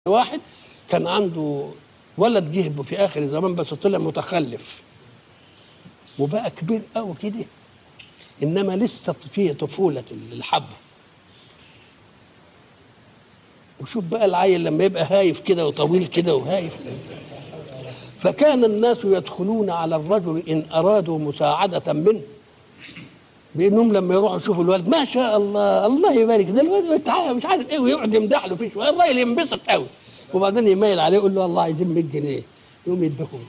واحد كان عنده ولد جه في اخر الزمان بس طلع متخلف وبقى كبير قوي كده انما لسه فيه طفوله الحب وشوف بقى العيل لما يبقى هايف كده وطويل كده وهايف فكان الناس يدخلون على الرجل ان ارادوا مساعده منه بانهم لما يروحوا يشوفوا الولد ما شاء الله الله يبارك ده الولد تعالى مش عارف ايه ويقعد يمدح له فيه شويه الراجل ينبسط قوي وبعدين يميل عليه يقول له والله عايزين 100 جنيه يقوم يديهم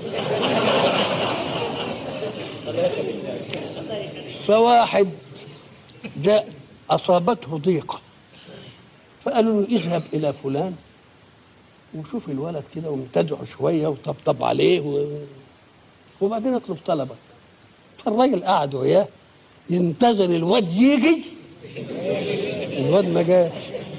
فواحد جاء اصابته ضيقه فقالوا له اذهب الى فلان وشوف الولد كده وامتدعه شويه وطبطب عليه و... وبعدين اطلب طلبك فالراجل قعد وياه ينتظر الواد يجي الواد ما جاش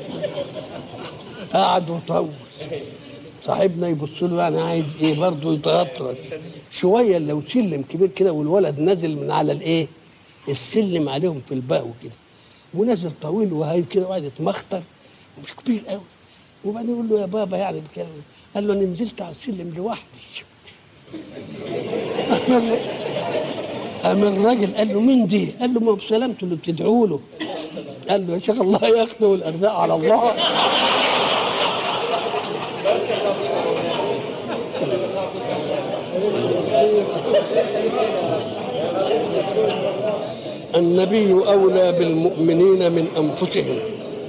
قعد وطول صاحبنا يبص له يعني عايز ايه برضه يتغطرس شويه لو سلم كبير كده والولد نازل من على الايه السلم عليهم في البهو كده ونازل طويل وهايب كده وقاعد يتمخطر مش كبير قوي وبعدين يقول له يا بابا يعني بكده قال له انا نزلت على السلم لوحدي قام الراجل قال له مين دي؟ قال له ما بسلامته اللي بتدعوا له قال له يا شيخ الله ياخده والارزاق على الله النبي اولى بالمؤمنين من انفسهم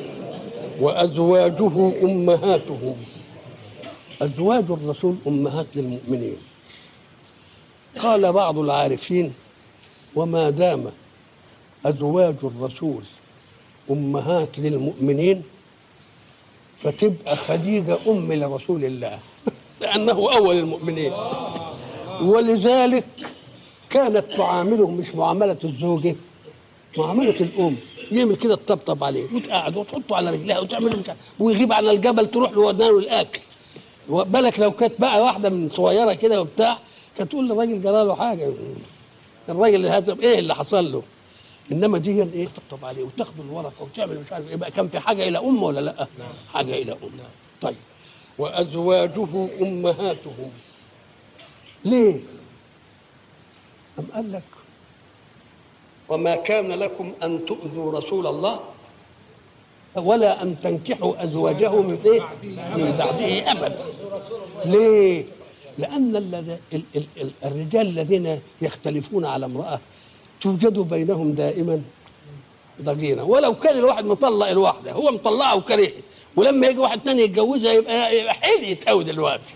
وازواجه امهاتهم ازواج الرسول امهات للمؤمنين قال بعض العارفين وما دام ازواج الرسول امهات للمؤمنين فتبقى خديجه ام لرسول الله لانه اول المؤمنين ولذلك كانت تعامله مش معامله الزوجه معامله الام يعمل كده تطبطب عليه وتقعد وتحطه على رجلها وتعمل مش ويغيب عن الجبل تروح له ودنه الاكل بالك لو كانت بقى واحده من صغيره كده وبتاع كانت تقول للراجل جرى له حاجه الراجل هذا ايه اللي حصل له انما دي ايه تطبطب عليه وتاخد الورقه وتعمل مش عارف يبقى كان في حاجه الى ام ولا لا؟ حاجه الى ام طيب وازواجه امهاتهم ليه؟ أم قال لك وما كان لكم أن تؤذوا رسول الله ولا أن تنكحوا أزواجه من إيه؟ من بعده أبدا ليه؟ لأن الذي ال ال ال الرجال الذين يختلفون على امرأة توجد بينهم دائما ضغينة ولو كان الواحد مطلق الواحدة هو مطلقها وكرهها ولما يجي واحد تاني يتجوزها يبقى يبقى حليت قوي دلوقتي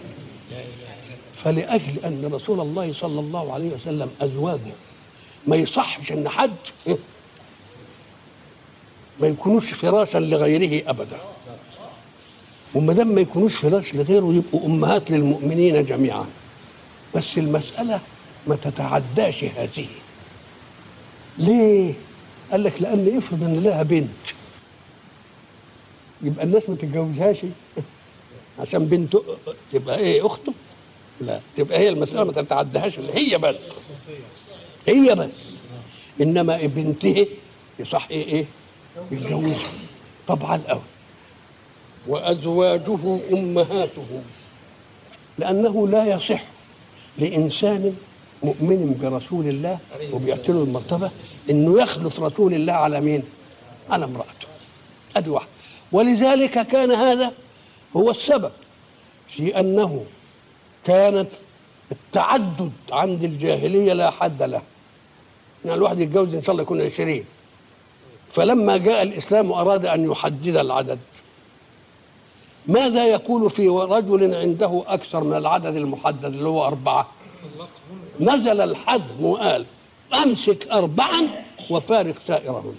فلأجل أن رسول الله صلى الله عليه وسلم أزواجه ما يصحش أن حد ما يكونوش فراشا لغيره أبدا وما دام ما يكونوش فراش لغيره يبقوا أمهات للمؤمنين جميعا بس المسألة ما تتعداش هذه ليه؟ قال لك لأن افرض أن لها بنت يبقى الناس ما تتجوزهاش عشان بنته تبقى ايه اخته لا تبقى هي المسألة ما تتعدهاش اللي هي بس هي بس إنما بنته يصح إيه إيه يتجوزها طبعا أوي وأزواجه أمهاتهم لأنه لا يصح لإنسان مؤمن برسول الله وبيعطي المرتبة إنه يخلف رسول الله على مين؟ على امرأته أدي واحد ولذلك كان هذا هو السبب في أنه كانت التعدد عند الجاهلية لا حد له يعني الواحد يتجوز إن شاء الله يكون عشرين فلما جاء الإسلام أراد أن يحدد العدد ماذا يقول في رجل عنده أكثر من العدد المحدد اللي هو أربعة نزل الحزم وقال أمسك أربعا وفارق سائرهم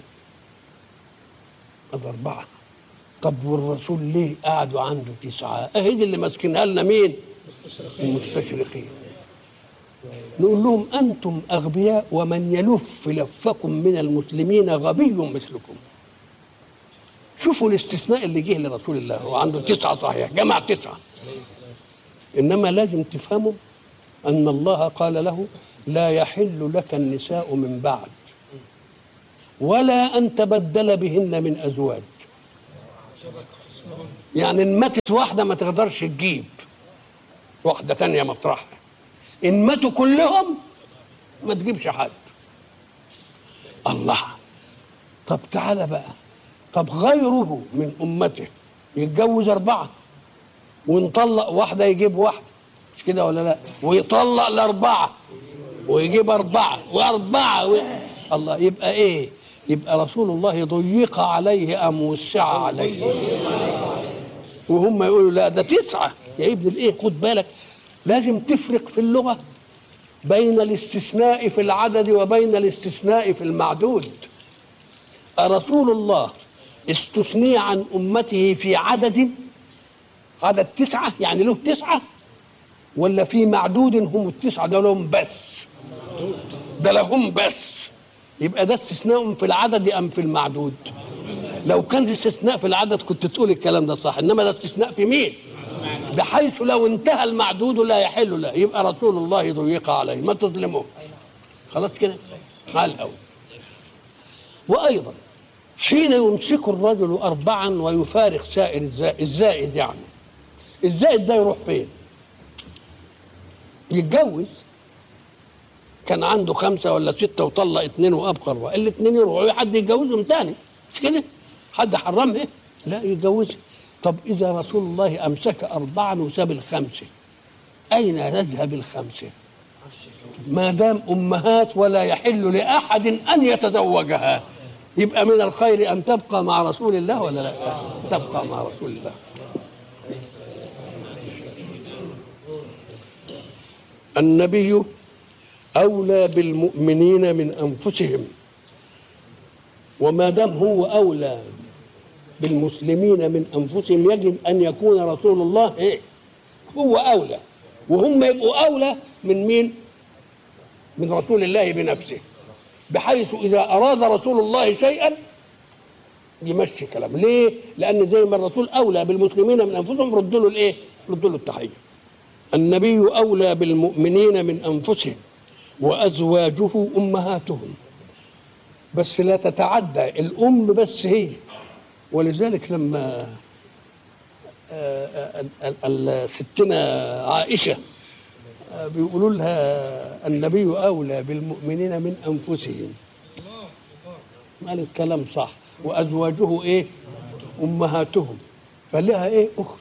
هذا أربعة طب والرسول ليه قعدوا عنده تسعة أهي دي اللي ماسكينها لنا مين المستشرقين نقول لهم أنتم أغبياء ومن يلف لفكم من المسلمين غبي مثلكم شوفوا الاستثناء اللي جه لرسول الله هو عنده تسعة صحيح جمع تسعة إنما لازم تفهموا أن الله قال له لا يحل لك النساء من بعد ولا أن تبدل بهن من أزواج يعني ان ماتت واحده ما تقدرش تجيب واحده ثانيه مطرحها ان ماتوا كلهم ما تجيبش حد الله طب تعالى بقى طب غيره من امته يتجوز اربعه ونطلق واحده يجيب واحده مش كده ولا لا ويطلق الاربعه ويجيب اربعه واربعه و... الله يبقى ايه يبقى رسول الله ضيق عليه ام وسع عليه وهم يقولوا لا ده تسعه يا ابن الايه خد بالك لازم تفرق في اللغه بين الاستثناء في العدد وبين الاستثناء في المعدود رسول الله استثني عن امته في عدد عدد تسعه يعني له تسعه ولا في معدود هم التسعه ده لهم بس ده لهم بس يبقى ده استثناء في العدد ام في المعدود لو كان استثناء في العدد كنت تقول الكلام ده صح انما ده استثناء في مين بحيث لو انتهى المعدود لا يحل له يبقى رسول الله ضيق عليه ما تظلموه خلاص كده على الاول وايضا حين يمسك الرجل اربعا ويفارق سائر الزائد, الزائد يعني الزائد ده يروح فين يتجوز كان عنده خمسة ولا ستة وطلق اثنين وأبقى أربعة الاثنين يروحوا حد يتجوزهم تاني مش كده حد حرمها لا يتجوزها طب إذا رسول الله أمسك أربعا وساب الخمسة أين تذهب الخمسة ما دام أمهات ولا يحل لأحد أن يتزوجها يبقى من الخير أن تبقى مع رسول الله ولا لا تبقى مع رسول الله النبي أولى بالمؤمنين من أنفسهم وما دام هو أولى بالمسلمين من أنفسهم يجب أن يكون رسول الله إيه؟ هو أولى وهم يبقوا أولى من مين؟ من رسول الله بنفسه بحيث إذا أراد رسول الله شيئا يمشي كلام ليه؟ لأن زي ما الرسول أولى بالمسلمين من أنفسهم ردوا له الإيه؟ ردوا له التحية النبي أولى بالمؤمنين من أنفسهم وأزواجه أمهاتهم بس لا تتعدى الأم بس هي ولذلك لما ستنا عائشة بيقولوا لها النبي أولى بالمؤمنين من أنفسهم قال الكلام صح وأزواجه إيه أمهاتهم فلها إيه أخت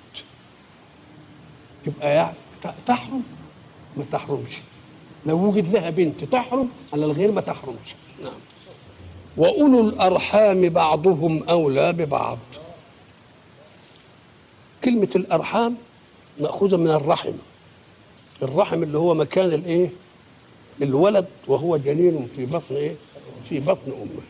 تبقى يعني تحرم ما تحرمش لو وجد لها بنت تحرم على الغير ما تحرمش نعم وأولو الأرحام بعضهم أولى ببعض كلمة الأرحام مأخوذة من الرحم الرحم اللي هو مكان الإيه الولد وهو جنين في بطن إيه في بطن أمه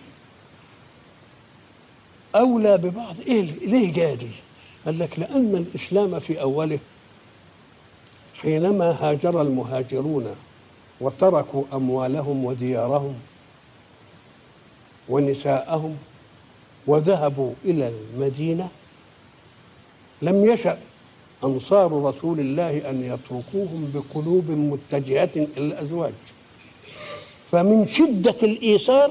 أولى ببعض إيه ليه جادي قال لك لأن الإسلام في أوله حينما هاجر المهاجرون وتركوا اموالهم وديارهم ونساءهم وذهبوا الى المدينه لم يشا انصار رسول الله ان يتركوهم بقلوب متجهه الى الازواج فمن شده الايثار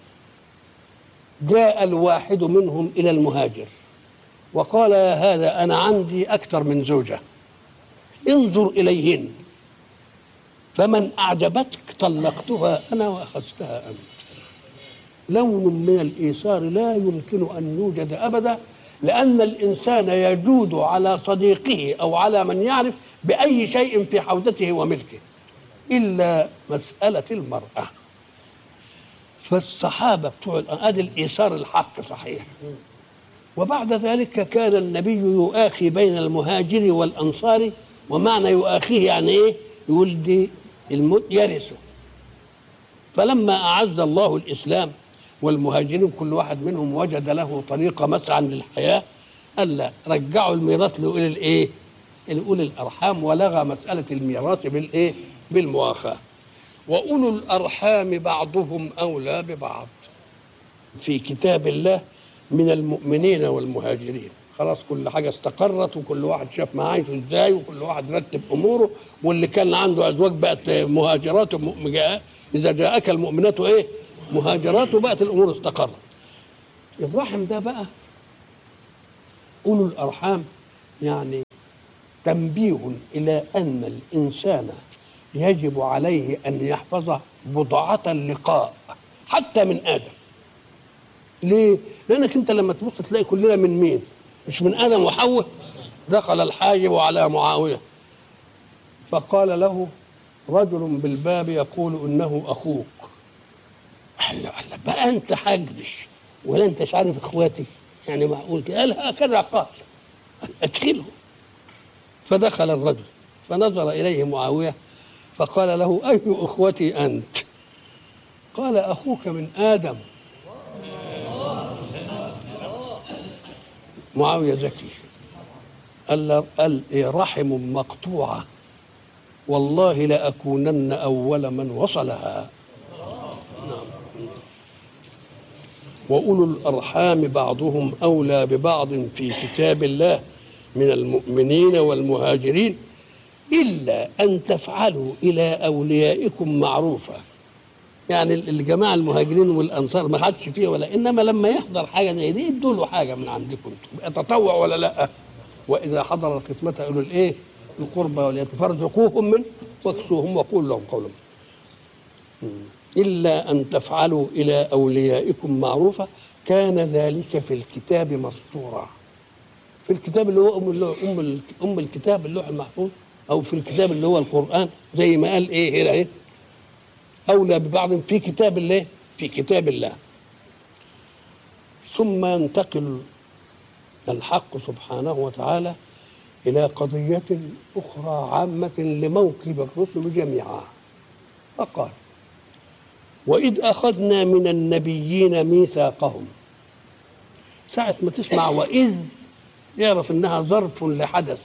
جاء الواحد منهم الى المهاجر وقال يا هذا انا عندي اكثر من زوجه انظر اليهن فمن أعجبتك طلقتها أنا وأخذتها أنت لون من الإيثار لا يمكن أن يوجد أبدا لأن الإنسان يجود على صديقه أو على من يعرف بأي شيء في حوزته وملكه إلا مسألة المرأة فالصحابة بتوع هذا الإيثار الحق صحيح وبعد ذلك كان النبي يؤاخي بين المهاجر والأنصار ومعنى يؤاخيه يعني إيه يقول دي الموت يرثه فلما أعز الله الإسلام والمهاجرين كل واحد منهم وجد له طريقة مسعى للحياة قال لا رجعوا الميراث لأولي الإيه؟ لأولي الأرحام ولغى مسألة الميراث بالإيه؟ بالمواخاة وأولو الأرحام بعضهم أولى ببعض في كتاب الله من المؤمنين والمهاجرين خلاص كل حاجه استقرت وكل واحد شاف ما عايش ازاي وكل واحد رتب اموره واللي كان عنده ازواج بقت مهاجرات اذا جاءك المؤمنات ايه مهاجرات وبقت الامور استقرت الرحم ده بقى أولو الأرحام يعني تنبيه إلى أن الإنسان يجب عليه أن يحفظ بضعة اللقاء حتى من آدم ليه؟ لأنك أنت لما تبص تلاقي كلنا من مين؟ مش من آدم وحواء دخل الحاجب على معاوية فقال له رجل بالباب يقول انه اخوك قال له قال له بقى انت حاجبش ولا انت عارف اخواتي يعني معقول كده قال هكذا قال ادخله فدخل الرجل فنظر اليه معاويه فقال له اي اخوتي انت قال اخوك من ادم معاويه ذكي قال قال إيه رحم مقطوعه والله لأكونن أول من وصلها نعم. وأولو الأرحام بعضهم أولى ببعض في كتاب الله من المؤمنين والمهاجرين إلا أن تفعلوا إلى أوليائكم معروفا يعني الجماعة المهاجرين والأنصار ما حدش فيه ولا إنما لما يحضر حاجة زي دي ادوا له حاجة من عندكم تطوع ولا لا وإذا حضر القسمة قالوا الإيه القربى واليتامى فارزقوهم منه واكسوهم وقولوا لهم قولا إلا أن تفعلوا إلى أوليائكم معروفا كان ذلك في الكتاب مسطورا في الكتاب اللي هو أم اللوح أم, أم الكتاب اللوح المحفوظ أو في الكتاب اللي هو القرآن زي ما قال إيه هنا إيه أولى ببعض في كتاب الله في كتاب الله ثم ينتقل الحق سبحانه وتعالى إلى قضية أخرى عامة لموكب الرسل جميعا فقال وإذ أخذنا من النبيين ميثاقهم ساعة ما تسمع وإذ يعرف إنها ظرف لحدث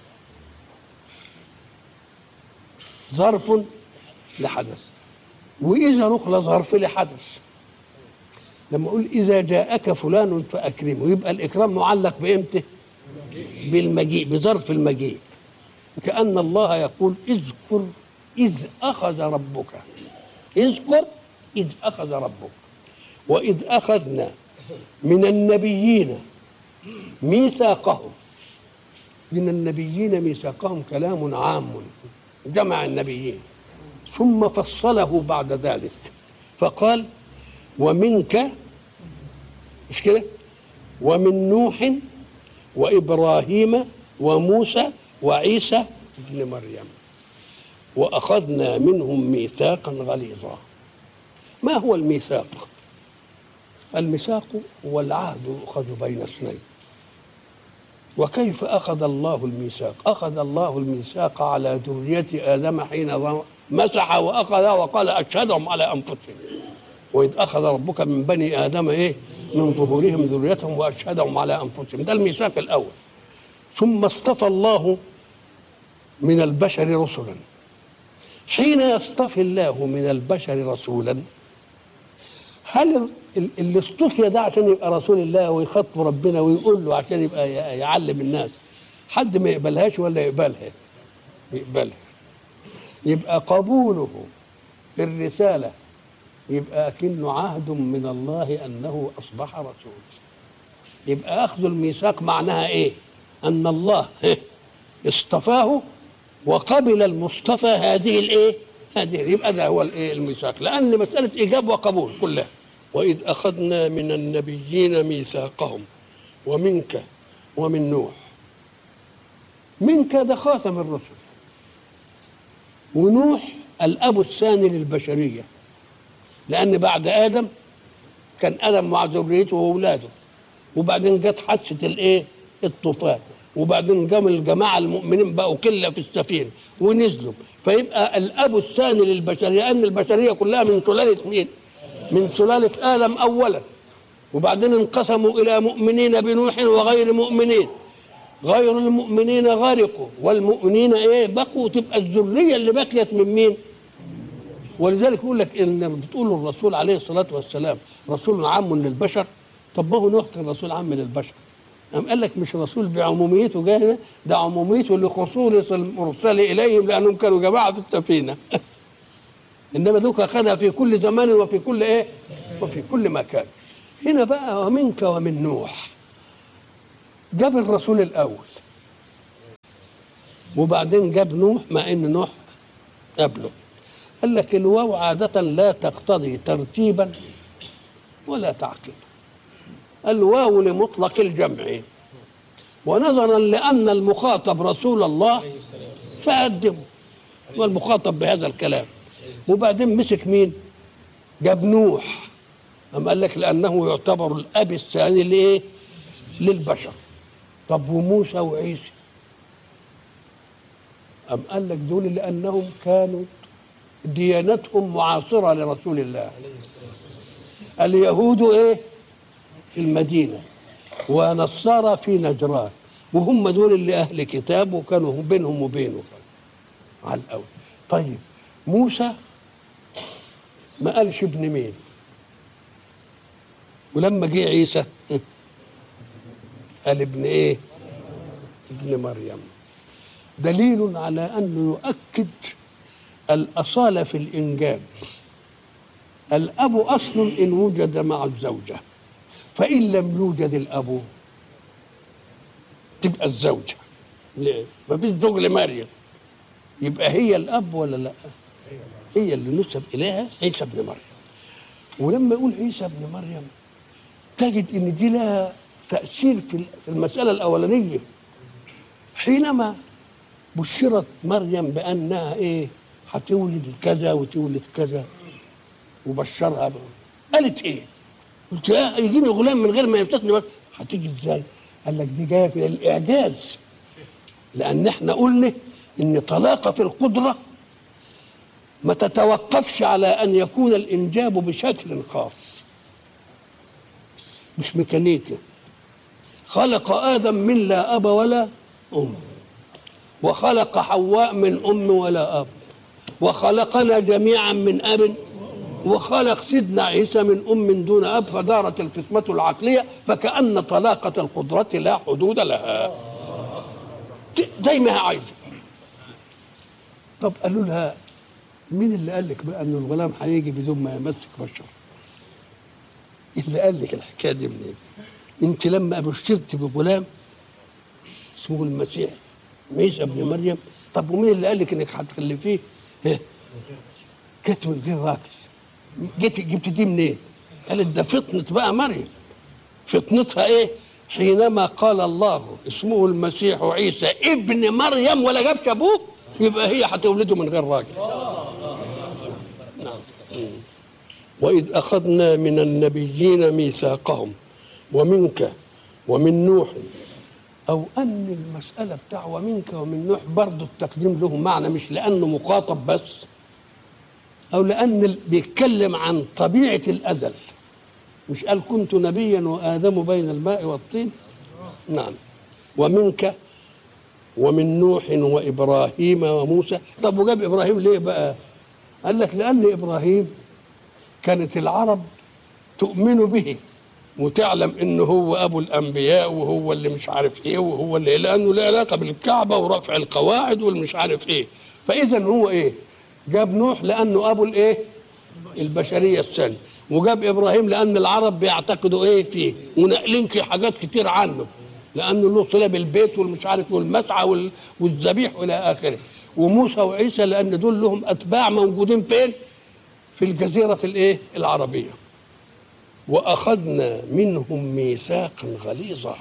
ظرف لحدث وإذا نقل ظرف لحدث لما أقول إذا جاءك فلان فأكرمه يبقى الإكرام معلق بإمتى؟ بالمجيء بظرف المجيء كأن الله يقول اذكر إذ أخذ ربك اذكر إذ أخذ ربك وإذ أخذنا من النبيين ميثاقهم من النبيين ميثاقهم كلام عام جمع النبيين ثم فصله بعد ذلك فقال ومنك مش كده ومن نوح وإبراهيم وموسى وعيسى ابن مريم وأخذنا منهم ميثاقا غليظا ما هو الميثاق الميثاق هو العهد يؤخذ بين اثنين وكيف أخذ الله الميثاق أخذ الله الميثاق على ذرية آدم حين مسح وأخذ وقال أشهدهم على أنفسهم وإذ أخذ ربك من بني آدم إيه من ظهورهم ذريتهم واشهدهم على انفسهم ده الميثاق الاول ثم اصطفى الله من البشر رسلا حين يصطفي الله من البشر رسولا هل اللي اصطفي ده عشان يبقى رسول الله ويخاطب ربنا ويقول له عشان يبقى يعلم الناس حد ما يقبلهاش ولا يقبلها يقبلها يبقى قبوله الرساله يبقى كأنه عهد من الله أنه أصبح رسول يبقى أخذ الميثاق معناها إيه أن الله اصطفاه وقبل المصطفى هذه الإيه هذه يبقى ده هو الإيه الميثاق لأن مسألة إيجاب وقبول كلها وإذ أخذنا من النبيين ميثاقهم ومنك ومن نوح منك ده خاتم الرسل ونوح الأب الثاني للبشرية لأن بعد آدم كان آدم مع ذريته وأولاده وبعدين جت حادثة الإيه؟ الطوفان وبعدين قام الجماعة المؤمنين بقوا قلة في السفينة ونزلوا فيبقى الأب الثاني للبشرية لأن البشرية كلها من سلالة مين؟ من سلالة آدم أولا وبعدين انقسموا إلى مؤمنين بنوح وغير مؤمنين غير المؤمنين غرقوا والمؤمنين ايه بقوا تبقى الذريه اللي بقيت من مين؟ ولذلك يقول لك ان بتقول الرسول عليه الصلاه والسلام رسول عام للبشر طب ما هو نوح كان رسول عام للبشر قام قال لك مش رسول بعموميته جاي هنا ده عموميته لخصوص المرسل اليهم لانهم كانوا جماعه في السفينه انما ذوك اخذها في كل زمان وفي كل ايه وفي كل مكان هنا بقى ومنك ومن نوح جاب الرسول الاول وبعدين جاب نوح مع ان نوح قبله قال لك الواو عادة لا تقتضي ترتيبا ولا تعقيبا الواو لمطلق الجمع ونظرا لأن المخاطب رسول الله فقدمه والمخاطب بهذا الكلام وبعدين مسك مين جاب نوح أم قال لك لأنه يعتبر الأب الثاني لإيه للبشر طب وموسى وعيسى أم قال لك دول لأنهم كانوا ديانتهم معاصرة لرسول الله اليهود إيه في المدينة ونصارى في نجران وهم دول اللي أهل كتاب وكانوا بينهم وبينه على الأول طيب موسى ما قالش ابن مين ولما جه عيسى قال ابن ايه ابن مريم دليل على انه يؤكد الاصاله في الانجاب الاب اصل ان وجد مع الزوجه فان لم يوجد الاب تبقى الزوجه ليه ما فيش زوج لمريم يبقى هي الاب ولا لا هي اللي نسب اليها عيسى ابن مريم ولما يقول عيسى ابن مريم تجد ان دي لها تاثير في المساله الاولانيه حينما بشرت مريم بانها ايه هتولد كذا وتولد كذا وبشرها ب... قالت ايه؟ قلت لا يجيني غلام من غير ما يمسكني بس هتيجي ازاي؟ قال لك دي جايه في الاعجاز لان احنا قلنا ان طلاقه القدره ما تتوقفش على ان يكون الانجاب بشكل خاص مش ميكانيكا خلق ادم من لا اب ولا ام وخلق حواء من ام ولا اب وخلقنا جميعا من اب وخلق سيدنا عيسى من ام دون اب فدارت القسمه العقليه فكان طلاقه القدره لا حدود لها زي ما هي عايزه طب قالوا لها مين اللي قال لك بقى ان الغلام هيجي بدون ما يمسك بشر اللي قال لك الحكايه دي منين انت لما بشرت بغلام اسمه المسيح عيسى ابن مريم طب ومين اللي قال لك انك هتخلفيه جت من غير راكز جيت جبت دي منين قالت ده فطنة بقى مريم فطنتها ايه حينما قال الله اسمه المسيح عيسى ابن مريم ولا جابش ابوه يبقى هي هتولده من غير راجل نعم وإذ أخذنا من النبيين ميثاقهم ومنك ومن نوح أو أن المسألة بتاع ومنك ومن نوح برضه التقديم له معنى مش لأنه مخاطب بس أو لأن بيتكلم عن طبيعة الأزل مش قال كنت نبيا وآدم بين الماء والطين نعم ومنك ومن نوح وإبراهيم وموسى طب وجاب إبراهيم ليه بقى قال لك لأن إبراهيم كانت العرب تؤمن به وتعلم انه هو ابو الانبياء وهو اللي مش عارف ايه وهو اللي لانه له علاقه بالكعبه ورفع القواعد والمش عارف ايه فاذا هو ايه جاب نوح لانه ابو الايه البشريه الثانيه وجاب ابراهيم لان العرب بيعتقدوا ايه فيه ونقلين حاجات كتير عنه لانه له صله بالبيت والمش عارف والمسعى والذبيح والى اخره وموسى وعيسى لان دول لهم اتباع موجودين فين في الجزيره الايه العربيه واخذنا منهم ميثاقا غليظا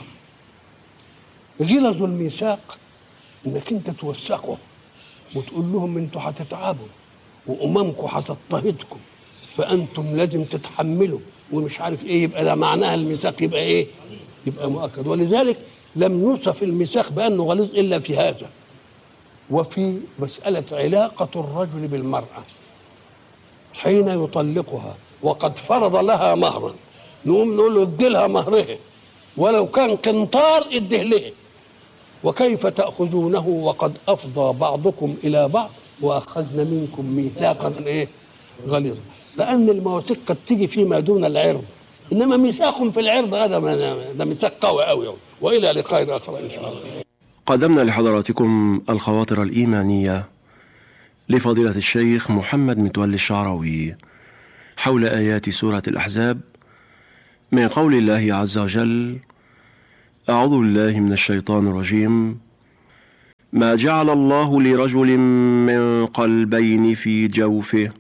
غلظ الميثاق انك انت توثقه وتقول لهم انتوا هتتعبوا واممكم هتضطهدكم فانتم لازم تتحملوا ومش عارف ايه يبقى ده معناها الميثاق يبقى ايه؟ يبقى مؤكد ولذلك لم يوصف الميثاق بانه غليظ الا في هذا وفي مساله علاقه الرجل بالمراه حين يطلقها وقد فرض لها مهرا نقوم نقول له ادي لها مهرها ولو كان قنطار اديه له وكيف تأخذونه وقد أفضى بعضكم إلى بعض وأخذنا منكم ميثاقا إيه غليظا لأن المواثيق قد تيجي فيما دون العرض إنما ميثاق في العرض هذا ده ميثاق قوي قوي وإلى لقاء آخر إن شاء الله قدمنا لحضراتكم الخواطر الإيمانية لفضيلة الشيخ محمد متولي الشعراوي حول آيات سورة الأحزاب من قول الله عز وجل أعوذ بالله من الشيطان الرجيم ما جعل الله لرجل من قلبين في جوفه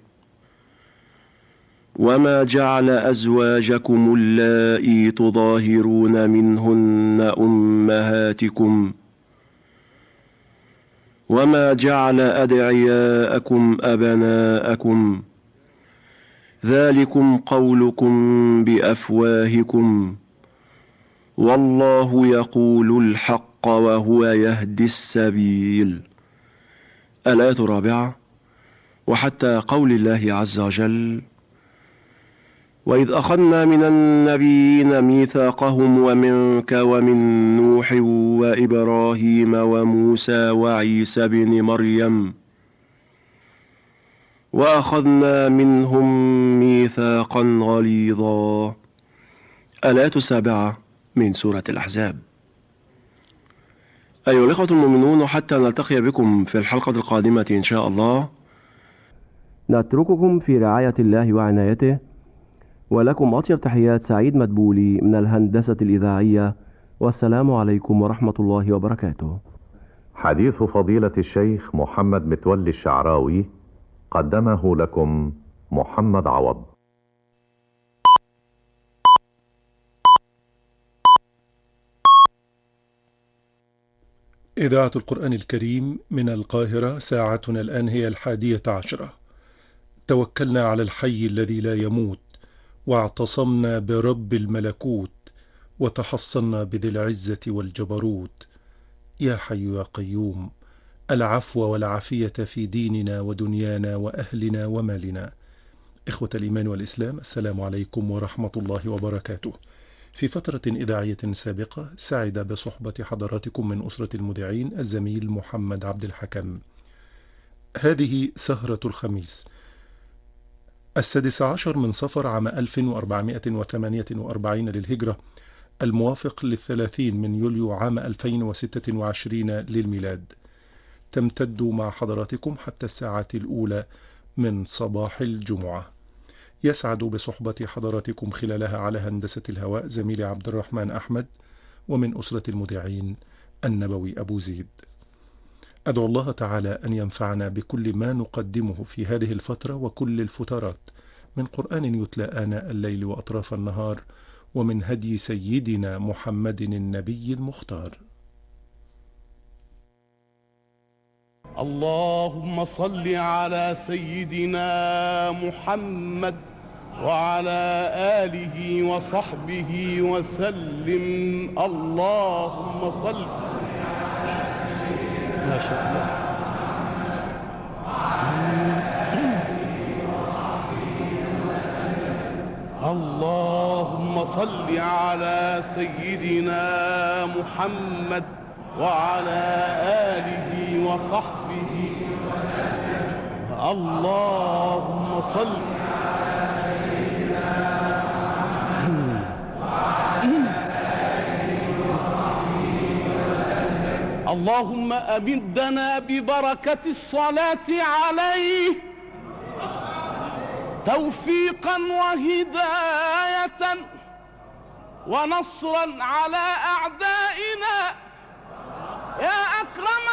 وما جعل أزواجكم اللائي تظاهرون منهن أمهاتكم وما جعل أدعياءكم أبناءكم ذلكم قولكم بأفواهكم والله يقول الحق وهو يهدي السبيل الآية الرابعة وحتى قول الله عز وجل وإذ أخذنا من النبيين ميثاقهم ومنك ومن نوح وإبراهيم وموسى وعيسى بن مريم وأخذنا منهم ميثاقا غليظا الآية السابعة من سورة الأحزاب أيها الإخوة المؤمنون حتى نلتقي بكم في الحلقة القادمة إن شاء الله نترككم في رعاية الله وعنايته ولكم أطيب تحيات سعيد مدبولي من الهندسة الإذاعية والسلام عليكم ورحمة الله وبركاته حديث فضيلة الشيخ محمد متولي الشعراوي قدمه لكم محمد عوض إذاعة القرآن الكريم من القاهرة ساعتنا الآن هي الحادية عشرة توكلنا على الحي الذي لا يموت واعتصمنا برب الملكوت وتحصنا بذي العزة والجبروت يا حي يا قيوم العفو والعافية في ديننا ودنيانا وأهلنا ومالنا إخوة الإيمان والإسلام السلام عليكم ورحمة الله وبركاته في فترة إذاعية سابقة سعد بصحبة حضراتكم من أسرة المذيعين الزميل محمد عبد الحكم هذه سهرة الخميس السادس عشر من صفر عام 1448 للهجرة الموافق للثلاثين من يوليو عام 2026 للميلاد تمتد مع حضراتكم حتى الساعة الأولى من صباح الجمعة يسعد بصحبة حضراتكم خلالها على هندسة الهواء زميلي عبد الرحمن أحمد ومن أسرة المذيعين النبوي أبو زيد أدعو الله تعالى أن ينفعنا بكل ما نقدمه في هذه الفترة وكل الفترات من قرآن يتلى آناء الليل وأطراف النهار ومن هدي سيدنا محمد النبي المختار اللهم صل على سيدنا محمد وعلى آله وصحبه وسلم اللهم صل ما شاء الله اللهم صل على سيدنا محمد وعلى آله وصحبه اللهم صل اللهم أمدنا ببركة الصلاة عليه توفيقا وهداية ونصرا على أعدائنا يا أكرم